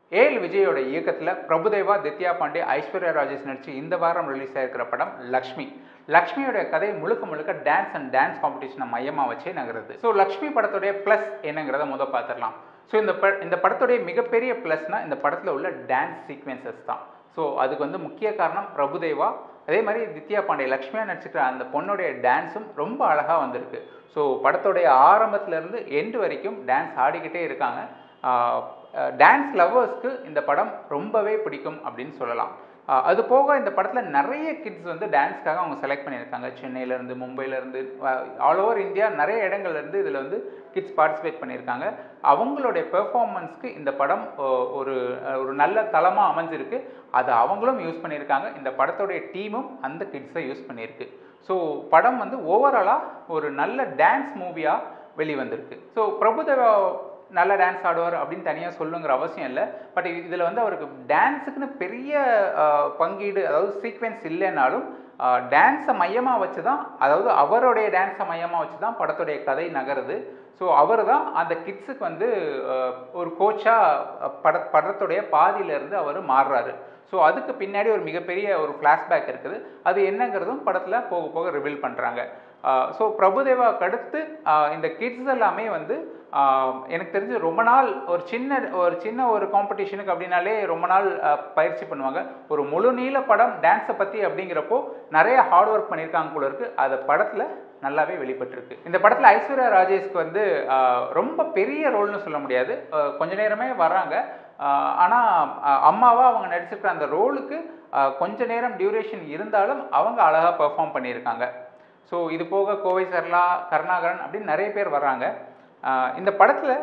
AL விஜயோட இயக்கத்தில் பிரபுதேவா தித்யா பாண்டே ஐஸ்வர்யா ராஜேஷ் நடிச்சு இந்த வாரம் ரிலீஸ் ஆயிருக்கிற படம் லக்ஷ்மி லக்ஷ்மியோட கதை முழுக்க முழுக்க டான்ஸ் அண்ட் டான்ஸ் காம்படிஷனை மையமாக வச்சே நகருது ஸோ லக்ஷ்மி படத்துடைய ப்ளஸ் என்னங்கிறத முத பார்த்துடலாம் ஸோ இந்த ப இந்த படத்துடைய மிகப்பெரிய ப்ளஸ்னால் இந்த படத்தில் உள்ள டான்ஸ் சீக்வென்சஸ் தான் ஸோ அதுக்கு வந்து முக்கிய காரணம் பிரபுதேவா அதே மாதிரி தித்யா பாண்டே லக்ஷ்மியாக நடிச்சிக்கிற அந்த பொண்ணுடைய டான்ஸும் ரொம்ப அழகாக வந்திருக்கு ஸோ படத்துடைய ஆரம்பத்துலேருந்து எண்டு வரைக்கும் டான்ஸ் ஆடிக்கிட்டே இருக்காங்க டான்ஸ் லவ்வர்ஸ்க்கு இந்த படம் ரொம்பவே பிடிக்கும் அப்படின்னு சொல்லலாம் ஆஹ் அது போக இந்த படத்தில் நிறைய கிட்ஸ் வந்து டான்ஸ்க்காக அவங்க செலக்ட் பண்ணியிருக்காங்க சென்னையிலேருந்து மும்பையிலேருந்து ஆல் ஓவர் இந்தியா நிறைய இடங்கள்லேருந்து இதில் வந்து கிட்ஸ் பார்ட்டிசிபேட் பண்ணியிருக்காங்க அவங்களுடைய பெர்ஃபார்மன்ஸ்க்கு இந்த படம் ஆஹ் ஒரு ஒரு நல்ல தளமாக அமைஞ்சிருக்கு அதை அவங்களும் யூஸ் பண்ணியிருக்காங்க இந்த படத்துடைய டீமும் அந்த கிட்ஸை யூஸ் பண்ணியிருக்கு ஸோ படம் வந்து ஓவராலாக ஒரு நல்ல டான்ஸ் மூவியாக வெளிவந்திருக்கு ஸோ பிரபுதேவா நல்ல டான்ஸ் ஆடுவார் அப்படின்னு தனியாக சொல்லுங்கிற அவசியம் இல்லை பட் இதில் வந்து அவருக்கு டான்ஸுக்குன்னு பெரிய ஆஹ், பங்கீடு அதாவது சீக்வென்ஸ் இல்லைனாலும் டான்ஸை மையமாக வச்சு தான் அதாவது அவருடைய டான்ஸை மையமாக வச்சு தான் படத்துடைய கதை நகருது ஸோ அவர் தான் அந்த கிட்ஸுக்கு வந்து ஆஹ், ஒரு கோச்சாக பட படத்துடைய பாதியிலேருந்து அவர் மாறுறாரு ஸோ அதுக்கு பின்னாடி ஒரு மிகப்பெரிய ஒரு ஃப்ளாஷ்பேக் இருக்குது அது என்னங்கிறதும் படத்தில் போக போக ரிவீல் பண்ணுறாங்க ஸோ பிரபுதேவாவுக்கு அடுத்து ஆஹ் இந்த கிட்ஸ் எல்லாமே வந்து ஆஹ் எனக்கு தெரிஞ்சு ரொம்ப நாள் ஒரு சின்ன ஒரு சின்ன ஒரு காம்படிஷனுக்கு அப்படின்னாலே ரொம்ப நாள் ஆஹ் பயிற்சி பண்ணுவாங்க ஒரு முழு நீள படம் டான்ஸை பற்றி அப்படிங்கிறப்போ நிறைய ஹார்ட் ஒர்க் பண்ணியிருக்காங்க போல இருக்கு அது படத்தில் நல்லாவே வெளிப்பட்டிருக்கு இந்த படத்தில் ஐஸ்வர்யா ராஜேஷ்க்கு வந்து ஆஹ் ரொம்ப பெரிய ரோல்னு சொல்ல முடியாது ஆஹ் கொஞ்ச நேரமே வராங்க ஆனால் அம்மாவாக அவங்க நடிச்சிருக்கிற அந்த ரோலுக்கு கொஞ்ச நேரம் டியூரேஷன் இருந்தாலும் அவங்க அழகாக பெர்ஃபார்ம் பண்ணியிருக்காங்க ஸோ இது போக கோவை சர்லா கருணாகரன் அப்படின்னு நிறைய பேர் வர்றாங்க ஆஹ் இந்த படத்தில்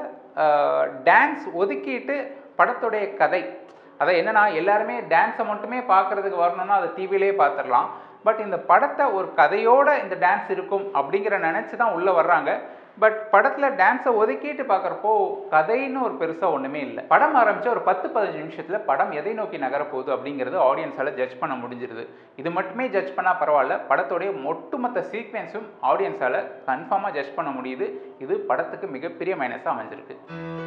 டான்ஸ் ஒதுக்கிட்டு படத்துடைய கதை அதை என்னன்னா எல்லாருமே டான்ஸை மட்டுமே பார்க்கறதுக்கு வரணும்னா அதை டிவிலே பார்த்துடலாம் பட் இந்த படத்தை ஒரு கதையோட இந்த டான்ஸ் இருக்கும் அப்படிங்கிற நினச்சி தான் உள்ளே வர்றாங்க பட் படத்தில் டான்ஸை ஒதுக்கிட்டு பார்க்குறப்போ கதைன்னு ஒரு பெருசாக ஒன்றுமே இல்லை படம் ஆரம்பித்த ஒரு பத்து பதினஞ்சு நிமிஷத்தில் படம் எதை நோக்கி நகரப்போகுது அப்படிங்கிறது ஆடியன்ஸால் ஜட்ஜ் பண்ண முடிஞ்சிருது இது மட்டுமே ஜட்ஜ் பண்ணால் பரவாயில்ல படத்துடைய ஒட்டுமொத்த சீக்வென்ஸும் ஆடியன்ஸால் கன்ஃபார்மாக ஜட்ஜ் பண்ண முடியுது இது படத்துக்கு மிகப்பெரிய மைனஸாக அமைஞ்சிருக்கு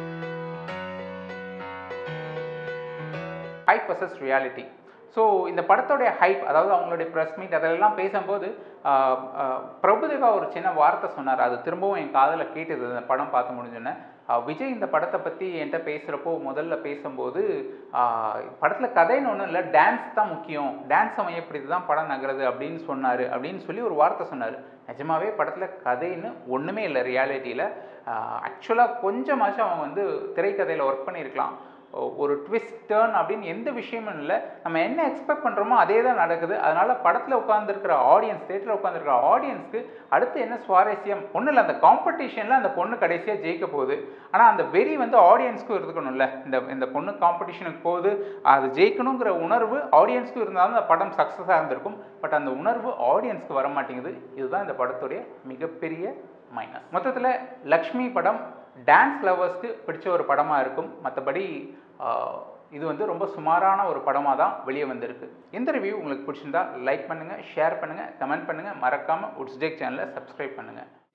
ஹைப் வர்சஸ் ரியாலிட்டி ஸோ இந்த படத்தோடைய ஹைப் அதாவது அவங்களுடைய ப்ரெஸ் மீட் அதெல்லாம் பேசும்போது ஆஹ், ஆஹ், பிரபுதேவா ஒரு சின்ன வார்த்தை சொன்னார் அது திரும்பவும் என் காதில் கேட்டது இந்த படம் பார்த்து முடிஞ்சோன்னே ஆஹ், விஜய் இந்த படத்தை பற்றி என்கிட்ட பேசுகிறப்போ முதல்ல பேசும்போது படத்தில் கதைன்னு ஒன்றும் இல்லை டான்ஸ் தான் முக்கியம் டான்ஸ் அமையப்படுத்தி தான் படம் நகருது அப்படின்னு சொன்னார் அப்படின்னு சொல்லி ஒரு வார்த்தை சொன்னார் நிஜமாவே படத்தில் கதைன்னு ஒன்றுமே இல்லை ரியாலிட்டியில் ஆக்சுவலாக கொஞ்சமாச்சும் அவங்க வந்து திரைக்கதையில் ஒர்க் பண்ணியிருக்கலாம் ஒரு ட்விஸ்ட் டேர்ன் அப்படின்னு எந்த விஷயமும் இல்லை நம்ம என்ன எக்ஸ்பெக்ட் பண்ணுறோமோ அதே தான் நடக்குது அதனால் படத்தில் உட்காந்துருக்கிற ஆடியன்ஸ் தேட்டரில் உட்காந்துருக்கிற ஆடியன்ஸ்க்கு அடுத்து என்ன சுவாரஸ்யம் ஒன்றும் இல்லை அந்த காம்படிஷனில் அந்த பொண்ணு கடைசியாக ஜெயிக்க போகுது ஆனால் அந்த வெறி வந்து ஆடியன்ஸ்க்கும் இருக்கணும்ல இந்த இந்த பொண்ணு காம்படிஷனுக்கு போகுது அது ஜெயிக்கணுங்கிற உணர்வு ஆடியன்ஸ்க்கும் இருந்தாலும் அந்த படம் சக்ஸஸாக இருந்திருக்கும் பட் அந்த உணர்வு ஆடியன்ஸ்க்கு வர மாட்டேங்குது இதுதான் இந்த படத்துடைய மிகப்பெரிய மைனஸ் மொத்தத்தில் லக்ஷ்மி படம் டான்ஸ் லவர்ஸ்க்கு பிடிச்ச ஒரு படமாக இருக்கும் மற்றபடி இது வந்து ரொம்ப சுமாரான ஒரு படமாக தான் வெளியே வந்திருக்கு இந்த ரிவ்யூ உங்களுக்கு பிடிச்சிருந்தா லைக் பண்ணுங்கள் ஷேர் பண்ணுங்கள் கமெண்ட் பண்ணுங்கள் மறக்காமல் உட்ஸ்டேக் சேனலை சப்ஸ்கிரைப் பண்ணுங்கள்